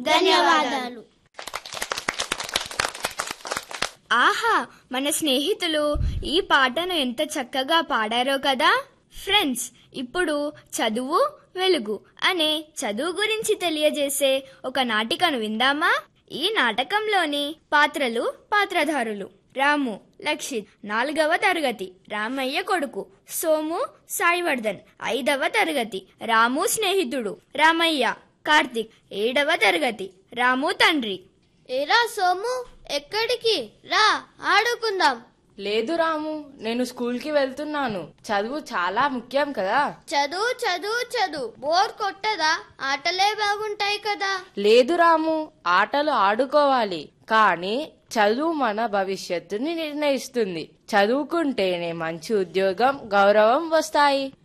ధన్యవాదాలు ఆహా మన స్నేహితులు ఈ పాటను ఎంత చక్కగా పాడారో కదా ఫ్రెండ్స్ ఇప్పుడు చదువు వెలుగు అనే చదువు గురించి తెలియజేసే ఒక నాటికను విందామా ఈ నాటకంలోని పాత్రలు పాత్రధారులు రాము లక్షిత్ నాలుగవ తరగతి రామయ్య కొడుకు సోము సాయివర్ధన్ ఐదవ తరగతి రాము స్నేహితుడు రామయ్య కార్తిక్ ఏడవ తరగతి రాము తండ్రి ఏరా సోము ఎక్కడికి రా ఆడుకుందాం లేదు రాము నేను స్కూల్కి వెళ్తున్నాను చదువు చాలా ముఖ్యం కదా చదువు చదువు చదువు బోర్ కొట్టదా ఆటలే బాగుంటాయి కదా లేదు రాము ఆటలు ఆడుకోవాలి కానీ చదువు మన భవిష్యత్తుని నిర్ణయిస్తుంది చదువుకుంటేనే మంచి ఉద్యోగం గౌరవం వస్తాయి